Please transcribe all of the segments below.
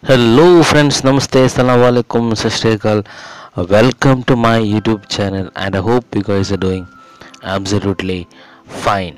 Hello friends, Namaste, Assalamu alaikum, Sashrikal. Welcome to my YouTube channel and I hope you guys are doing absolutely fine.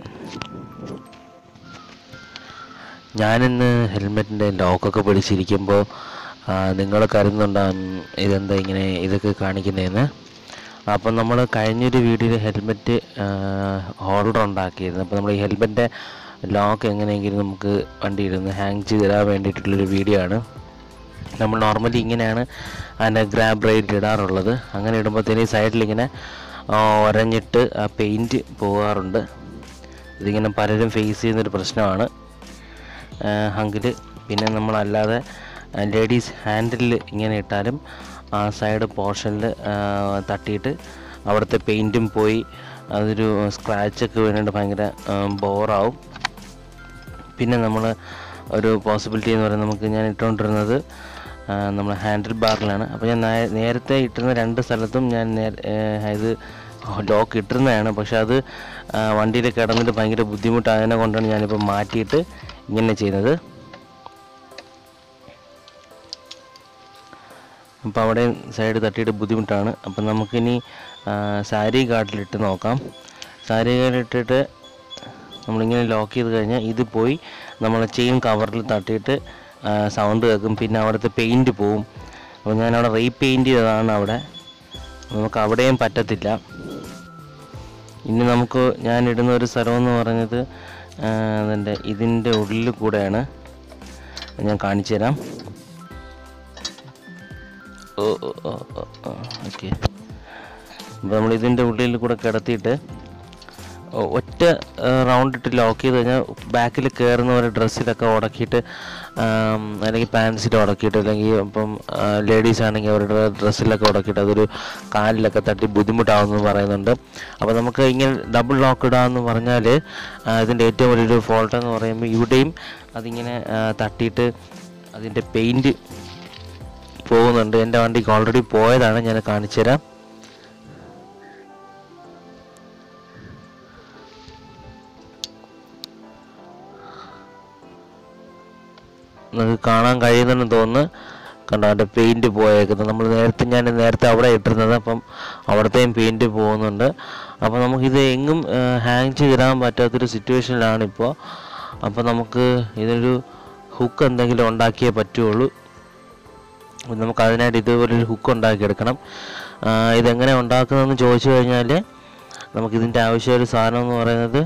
ഞാനിന്ന് ഹെൽമെറ്റിൻ്റെ ലോക്കൊക്കെ പിടിച്ചിരിക്കുമ്പോൾ നിങ്ങൾ കരുതുന്നുണ്ടാകും ഇതെന്താ ഇങ്ങനെ ഇതൊക്കെ കാണിക്കുന്നതെന്ന് അപ്പം നമ്മൾ കഴിഞ്ഞൊരു വീഡിയോയിൽ ഹെൽമെറ്റ് ഹോൾഡർ ഉണ്ടാക്കിയിരുന്നു അപ്പോൾ നമ്മൾ ഈ ഹെൽമെറ്റിൻ്റെ ലോക്ക് എങ്ങനെയെങ്കിലും നമുക്ക് വണ്ടി ഇരുന്ന് ഹാങ് ചെയ്ത് തരാൻ വേണ്ടിയിട്ടുള്ളൊരു വീഡിയോ ആണ് നമ്മൾ നോർമലി ഇങ്ങനെയാണ് അതിൻ്റെ ഗ്രാബ് റൈറ്റ് ഇടാറുള്ളത് അങ്ങനെ ഇടുമ്പോഴത്തേന് ഈ സൈഡിലിങ്ങനെ ഒരഞ്ഞിട്ട് ആ പെയിൻറ്റ് പോകാറുണ്ട് ഇതിങ്ങനെ പലരും ഫേസ് ചെയ്യുന്നൊരു പ്രശ്നമാണ് ഹങ്കിൽ പിന്നെ നമ്മളല്ലാതെ ലേഡീസ് ഹാൻഡിൽ ഇങ്ങനെ ഇട്ടാലും ആ സൈഡ് പോർഷനിൽ തട്ടിയിട്ട് അവിടുത്തെ പെയിൻറ്റും പോയി അതൊരു സ്ക്രാച്ചൊക്കെ വീണിട്ട് ഭയങ്കര ബോറാവും പിന്നെ നമ്മൾ ഒരു പോസിബിലിറ്റി എന്ന് പറയുന്നത് നമുക്ക് ഞാൻ ഇട്ടുകൊണ്ടിരുന്നത് നമ്മൾ ഹാൻഡിൽ ബാറിലാണ് അപ്പോൾ ഞാൻ നേ- നേരത്തെ ഇട്ടിരുന്ന രണ്ട് സ്ഥലത്തും ഞാൻ നേ- ഏഹ് ഇത് ലോക്ക് ഇട്ടിരുന്നതാണ് പക്ഷെ അത് വണ്ടിയിൽ കിടന്നിട്ട് ഭയങ്കര ബുദ്ധിമുട്ടായതിനെ കൊണ്ടാണ് ഞാനിപ്പോൾ മാറ്റിയിട്ട് ഇങ്ങനെ ചെയ്യുന്നത് അപ്പോൾ അവിടെ സൈഡ് തട്ടിയിട്ട് ബുദ്ധിമുട്ടാണ് അപ്പം നമുക്കിനി സാരി കാർഡിലിട്ട് നോക്കാം സാരി കാർഡിലിട്ടിട്ട് നമ്മളിങ്ങനെ ലോക്ക് ചെയ്ത് കഴിഞ്ഞാൽ ഇത് പോയി നമ്മൾ ചെയിൻ കവറിൽ തട്ടിയിട്ട് സൗണ്ട് കേൾക്കും പിന്നെ അവിടുത്തെ പെയിൻറ്റ് പോവും അപ്പോൾ ഞാനവിടെ റീ പെയിൻറ്റ് ചെയ്തതാണ് അവിടെ നമുക്ക് അവിടെയും പറ്റത്തില്ല ഇനി നമുക്ക് ഞാൻ ഇടുന്ന ഒരു സ്ഥലം എന്ന് പറഞ്ഞത് അതിൻ്റെ ഇതിൻ്റെ ഉള്ളിൽ കൂടെയാണ് ഞാൻ കാണിച്ചു തരാം ഓ ഓ ഓക്കെ അപ്പോൾ നമ്മൾ ഇതിൻ്റെ ഉള്ളിൽ കൂടെ കിടത്തിയിട്ട് ഒ- ഒറ്റ റൗണ്ട് ഇട്ട് ലോക്ക് ചെയ്ത് കഴിഞ്ഞാൽ ബാക്കിൽ കയറുന്ന പോലെ ഡ്രസ്സിലൊക്കെ ഉടക്കിയിട്ട് ആം, അല്ലെങ്കിൽ പാൻസിൽ ഉടക്കിയിട്ട് അല്ലെങ്കിൽ ഇപ്പം ലേഡീസ് ആണെങ്കിൽ അവരുടെ ഡ്രസ്സിലൊക്കെ ഉടക്കിയിട്ട് അതൊരു കാലിലൊക്കെ തട്ടി ബുദ്ധിമുട്ടാവുമെന്ന് പറയുന്നുണ്ട് അപ്പോൾ നമുക്ക് ഇങ്ങനെ ഡബിൾ ലോക്ക് ഇടാമെന്ന് പറഞ്ഞാൽ ഇതിൻ്റെ ഏറ്റവും വലിയൊരു ഫോൾട്ട് എന്ന് പറയുമ്പോൾ ഇവിടെയും അതിങ്ങനെ ആ, തട്ടിയിട്ട് അതിൻ്റെ പെയിൻറ്റ് പോകുന്നുണ്ട് എൻ്റെ വണ്ടിക്ക് ഓൾറെഡി പോയതാണ് ഞാൻ കാണിച്ചു തരാം നിങ്ങൾക്ക് കാണാൻ കഴിയുന്നെന്ന് തോന്നുന്നു കണ്ടോ അതിൻ്റെ പെയിൻറ്റ് പോയേക്കുന്നത് നമ്മൾ നേരത്തെ ഞാൻ നേരത്തെ അവിടെ ഇട്ടിരുന്നത് അപ്പം അവിടത്തെയും പെയിൻറ്റ് പോകുന്നുണ്ട് അപ്പോൾ നമുക്കിത് എങ്ങും ഹാങ് ചെയ്തിടാൻ പറ്റാത്തൊരു സിറ്റുവേഷനിലാണ് ഇപ്പോൾ അപ്പോൾ നമുക്ക് ഇതൊരു ഹുക്ക് എന്തെങ്കിലും ഉണ്ടാക്കിയേ പറ്റുള്ളൂ അപ്പോൾ നമുക്ക് അതിനായിട്ട് ഇതുപോലൊരു ഹുക്ക് ഉണ്ടാക്കിയെടുക്കണം ആ, ഇതെങ്ങനെ ഉണ്ടാക്കുന്നതെന്ന് ചോദിച്ചു കഴിഞ്ഞാൽ നമുക്കിതിൻ്റെ ആവശ്യം ഒരു സാധനം എന്ന് പറയുന്നത്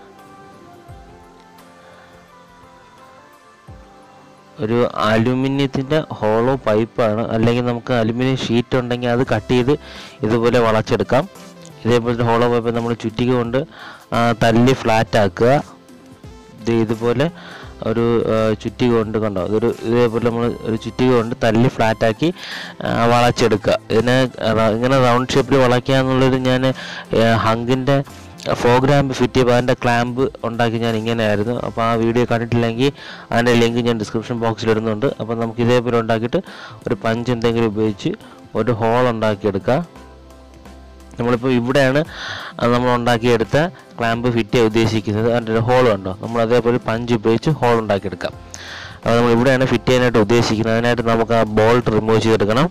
ഒരു അലുമിനിയത്തിൻ്റെ ഹോളോ പൈപ്പാണ് അല്ലെങ്കിൽ നമുക്ക് അലുമിനിയം ഷീറ്റ് ഉണ്ടെങ്കിൽ അത് കട്ട് ചെയ്ത് ഇതുപോലെ വളച്ചെടുക്കാം ഇതേപോലത്തെ ഹോളോ പൈപ്പ് നമ്മൾ ചുറ്റിക കൊണ്ട് ആ, തല്ലി ഫ്ലാറ്റ് ആക്കുക ഇത് ഇതുപോലെ ഒരു ആ, ചുറ്റിക കൊണ്ട് കണ്ടോ ഇതൊരു ഇതേപോലെ നമ്മൾ ഒരു ചുറ്റിക കൊണ്ട് തല്ലി ഫ്ലാറ്റാക്കി വളച്ചെടുക്കുക ഇതിനെ റ- ഇങ്ങനെ റൗണ്ട് ഷേപ്പിൽ വളയ്ക്കുക എന്നുള്ളത് ഞാൻ ഹങ്കിൻ്റെ ഫോഗ്രാമ്പ് ഫിറ്റ് ചെയ്യുമ്പോൾ അതിൻ്റെ ക്ലാമ്പ് ഉണ്ടാക്കി ഞാൻ ഇങ്ങനെയായിരുന്നു അപ്പോൾ ആ വീഡിയോ കണ്ടിട്ടില്ലെങ്കിൽ അതിൻ്റെ ലിങ്ക് ഞാൻ ഡിസ്ക്രിപ്ഷൻ ബോക്സിൽ ഇടുന്നുണ്ട് അപ്പോൾ നമുക്ക് ഇതേപോലെ ഉണ്ടാക്കിയിട്ട് ഒരു പഞ്ച് എന്തെങ്കിലും ഉപയോഗിച്ച് ഒരു ഹോൾ ഉണ്ടാക്കിയെടുക്കുക നമ്മളിപ്പോൾ ഇവിടെയാണ് അത് നമ്മൾ ഉണ്ടാക്കിയെടുത്ത ക്ലാമ്പ് ഫിറ്റ് ചെയ്യാൻ ഉദ്ദേശിക്കുന്നത് അതിൻ്റെ ഒരു ഹോൾ ഉണ്ടോ നമ്മൾ അതേപോലെ പഞ്ച് ഉപയോഗിച്ച് ഹോൾ ഉണ്ടാക്കിയെടുക്കാം അപ്പോൾ നമ്മൾ ഇവിടെയാണ് ഫിറ്റ് ചെയ്യാനായിട്ട് ഉദ്ദേശിക്കുന്നത് അതിനായിട്ട് നമുക്ക് ആ ബോൾട്ട് റിമൂവ് ചെയ്തെടുക്കണം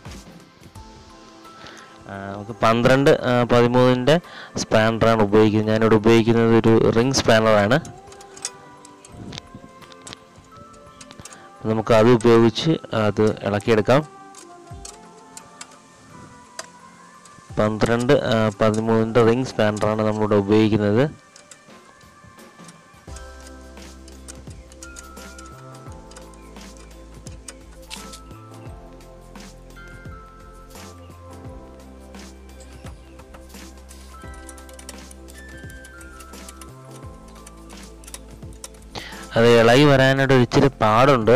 ആ, നമുക്ക് പന്ത്രണ്ട് ആ, പതിമൂന്നിൻ്റെ സ്പാനറാണ് ഉപയോഗിക്കുന്നത് ഞാനിവിടെ ഉപയോഗിക്കുന്നത് ഒരു റിംഗ് സ്പാനറാണ് നമുക്ക് അത് ഉപയോഗിച്ച് അത് ഇളക്കിയെടുക്കാം പന്ത്രണ്ട് ആ, പതിമൂന്നിൻ്റെ റിംഗ് സ്പാനറാണ് നമ്മളിവിടെ ഉപയോഗിക്കുന്നത് അത് ഇളകി വരാനായിട്ട് ഒരു ഇച്ചിരി പാടുണ്ട്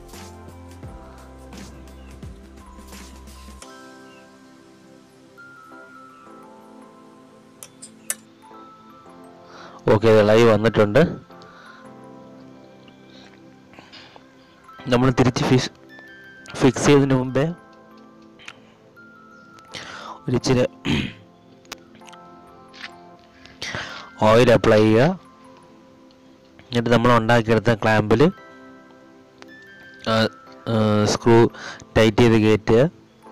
ഓക്കെ അത് ഇളകി വന്നിട്ടുണ്ട് നമ്മൾ തിരിച്ച് ഫിക്സ് ഫിക്സ് ചെയ്തതിന് മുമ്പേ ഒരു ഇച്ചിരി ഓയിൽ അപ്ലൈ ചെയ്യുക എന്നിട്ട് നമ്മൾ ഉണ്ടാക്കിയെടുത്ത ക്ലാമ്പിൽ സ്ക്രൂ ടൈറ്റ് ചെയ്ത് കയറ്റുക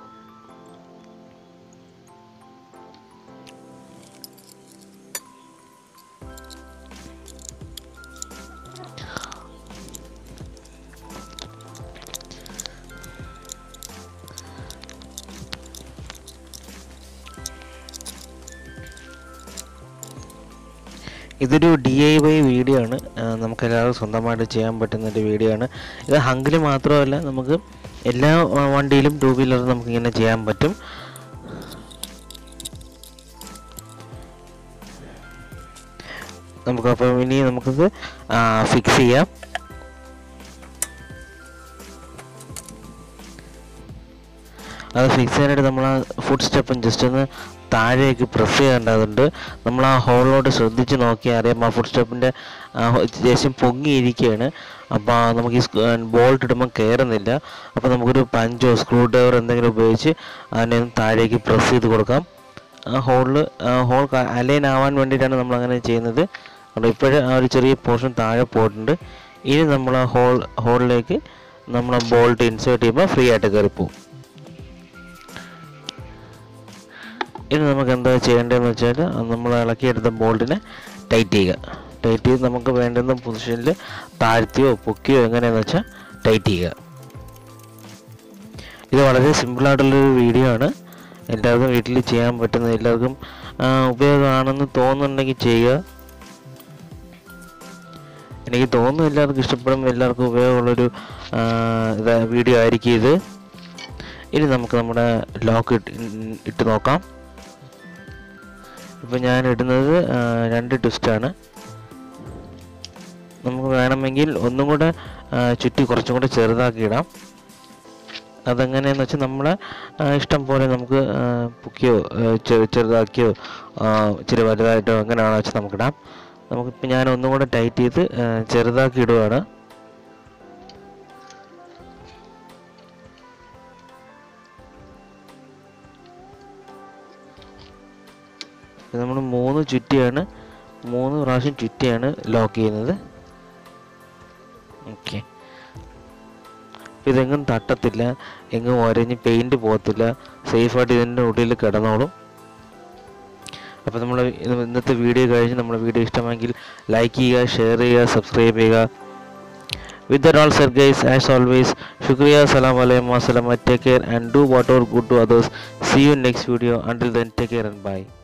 ഇതൊരു ഡി ഐ വൈ വീഡിയോ ആണ് ആ, നമുക്ക് എല്ലാവർക്കും സ്വന്തമായിട്ട് ചെയ്യാൻ പറ്റുന്ന ഒരു വീഡിയോ ആണ് ഇത് ഹങ്കിൽ മാത്രമല്ല നമുക്ക് എല്ലാ ആ, വണ്ടിയിലും ടൂ വീലറും നമുക്ക് ഇങ്ങനെ ചെയ്യാൻ പറ്റും നമുക്കപ്പോൾ ഇനി നമുക്കിത് ഫിക്സ് ചെയ്യാം അത് ഫിക്സ് ചെയ്യാനായിട്ട് നമ്മൾ ആ ഫുഡ് സ്റ്റെപ്പും ജസ്റ്റ് ഒന്ന് താഴേക്ക് പ്രസ് ചെയ്യേണ്ടതുണ്ട് നമ്മൾ ആ ഹോളിലോട്ട് ശ്രദ്ധിച്ച് നോക്കിയാൽ അറിയാം ആ ഫുഡ് സ്റ്റെപ്പിൻ്റെ ശേഷം പൊങ്ങിയിരിക്കുകയാണ് അപ്പോൾ നമുക്ക് ഈ ബോൾട്ട് ഇടുമ്പോൾ കയറുന്നില്ല അപ്പോൾ നമുക്കൊരു പഞ്ചോ സ്ക്രൂ ഡ്രൈവർ എന്തെങ്കിലും ഉപയോഗിച്ച് അതിനെ ഒന്ന് താഴേക്ക് പ്രസ് ചെയ്ത് കൊടുക്കാം ആ ഹോളിൽ ഹോൾ അലൈൻ ആവാൻ വേണ്ടിയിട്ടാണ് നമ്മൾ അങ്ങനെ ചെയ്യുന്നത് അപ്പോൾ ഇപ്പോഴും ആ ഒരു ചെറിയ പോർഷൻ താഴെ പോയിട്ടുണ്ട് ഇനി നമ്മൾ ആ ഹോൾ ഹോളിലേക്ക് നമ്മൾ ബോൾട്ട് ഇൻസേർട്ട് ചെയ്യുമ്പോൾ ഫ്രീ ആയിട്ട് കയറിപ്പോവും ഇനി നമുക്ക് എന്താ ചെയ്യേണ്ടതെന്ന് വെച്ചാൽ നമ്മൾ ഇളക്കിയെടുത്ത ബോൾട്ടിനെ ടൈറ്റ് ചെയ്യുക ടൈറ്റ് ചെയ്ത് നമുക്ക് വേണ്ടുന്ന പൊസിഷനിൽ താഴ്ത്തിയോ പൊക്കിയോ എങ്ങനെയാണെന്ന് വെച്ചാൽ ടൈറ്റ് ചെയ്യുക ഇത് വളരെ സിമ്പിളായിട്ടുള്ളൊരു വീഡിയോ ആണ് എല്ലാവർക്കും വീട്ടിൽ ചെയ്യാൻ പറ്റുന്ന എല്ലാവർക്കും ആ, ഉപയോഗമാണെന്ന് തോന്നുന്നുണ്ടെങ്കിൽ ചെയ്യുക എനിക്ക് തോന്നുന്നു എല്ലാവർക്കും ഇഷ്ടപ്പെടും എല്ലാവർക്കും ഉപയോഗമുള്ളൊരു ആ, ഇത് വീഡിയോ ആയിരിക്കും ഇത് ഇനി നമുക്ക് നമ്മുടെ ലോക്ക് ഇട്ട് ഇട്ട് നോക്കാം ഇപ്പം ഞാൻ ഇടുന്നത് ആ, രണ്ട് ട്വിസ്റ്റാണ് നമുക്ക് വേണമെങ്കിൽ ഒന്നും കൂടെ ആ, ചുറ്റി കുറച്ചും കൂടെ ചെറുതാക്കി ഇടാം അതെങ്ങനെയാന്ന് വെച്ചാൽ നമ്മളെ ആ, ഇഷ്ടം പോലെ നമുക്ക് ആ, പൊക്കിയോ ആ, ചെ- ചെറുതാക്കിയോ ആ, ഇച്ചിരി വലുതായിട്ടോ എങ്ങനെയാണെന്ന് വെച്ചാൽ നമുക്കിടാം നമുക്കിപ്പോൾ ഞാൻ ഒന്നും കൂടെ ടൈറ്റ് ചെയ്ത് ആ, ചെറുതാക്കി ഇടുവാണ് നമ്മൾ മൂന്ന് ചുറ്റിയാണ് മൂന്ന് പ്രാവശ്യം ചുറ്റിയാണ് ലോക്ക് ചെയ്യുന്നത് ഓക്കെ ഇതെങ്ങും തട്ടത്തില്ല എങ്ങും ഒരഞ്ഞ് പെയിൻറ് പോകത്തില്ല സേഫായിട്ട് ഇതിൻ്റെ ഉള്ളിൽ കിടന്നോളും അപ്പോൾ നമ്മൾ ഇന്നത്തെ വീഡിയോ കഴിഞ്ഞ് നമ്മുടെ വീഡിയോ ഇഷ്ടമെങ്കിൽ ലൈക്ക് ചെയ്യുക ഷെയർ ചെയ്യുക സബ്സ്ക്രൈബ് ചെയ്യുക with that all sir guys as always ശുക്രിയ സലാം വലൈക്കും അസ്സലാം take care and do what or good to others see you next video until then take care and by